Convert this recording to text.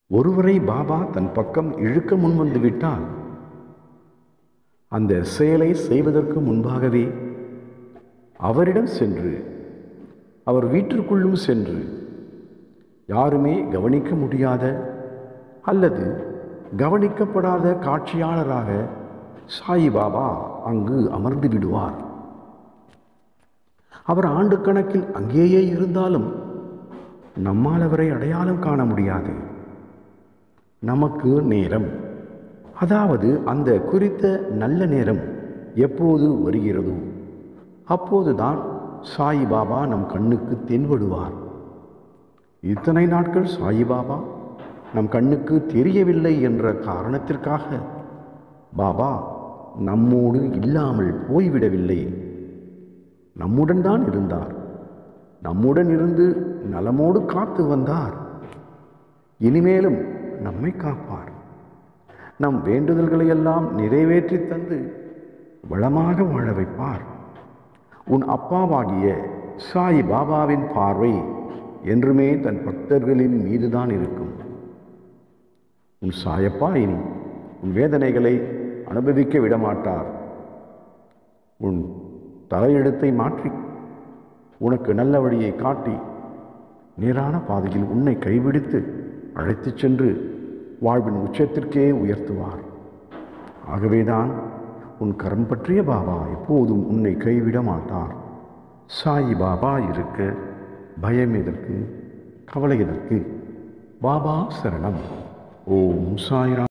ஒருவரை பாபா தன் பக்கம் இழுக்க முன்வந்து விட்டால் அந்த செயலை செய்வதற்கு முன்பாகவே அவரிடம் சென்று அவர் வீட்டிற்குள்ளும் சென்று யாருமே கவனிக்க முடியாத அல்லது கவனிக்கப்படாத காட்சியாளராக சாயிபாபா அங்கு அமர்ந்து விடுவார் அவர் ஆண்டு கணக்கில் அங்கேயே இருந்தாலும் நம்மால் அவரை அடையாளம் காண முடியாது நமக்கு நேரம் அதாவது அந்த குறித்த நல்ல நேரம் எப்போது வருகிறதோ அப்போதுதான் சாயிபாபா நம் கண்ணுக்கு தென்படுவார் இத்தனை நாட்கள் சாயிபாபா நம் கண்ணுக்கு தெரியவில்லை என்ற காரணத்திற்காக பாபா நம்மோடு இல்லாமல் போய்விடவில்லை நம்முடன் தான் இருந்தார் நம்முடன் இருந்து நலமோடு காத்து வந்தார் இனிமேலும் நம்மை காப்பார் நம் வேண்டுதல்களை எல்லாம் நிறைவேற்றி தந்து வளமாக வாழ வைப்பார் உன் அப்பாவாகிய சாய் பாபாவின் பார்வை என்றுமே தன் பக்தர்களின் மீதுதான் இருக்கும் உன் சாயப்பா இனி உன் வேதனைகளை அனுபவிக்க விடமாட்டார் உன் தலையெழுத்தை மாற்றி உனக்கு நல்ல வழியை காட்டி நேரான பாதையில் உன்னை கைவிடுத்து அழைத்துச் சென்று வாழ்வின் உச்சத்திற்கே உயர்த்துவார் ஆகவேதான் உன் கரம் பற்றிய பாபா எப்போதும் உன்னை கைவிட மாட்டார் சாயி பாபா இருக்க பயம் எதற்கு கவலை எதற்கு பாபா சரணம் ஓம் சாய்ராம்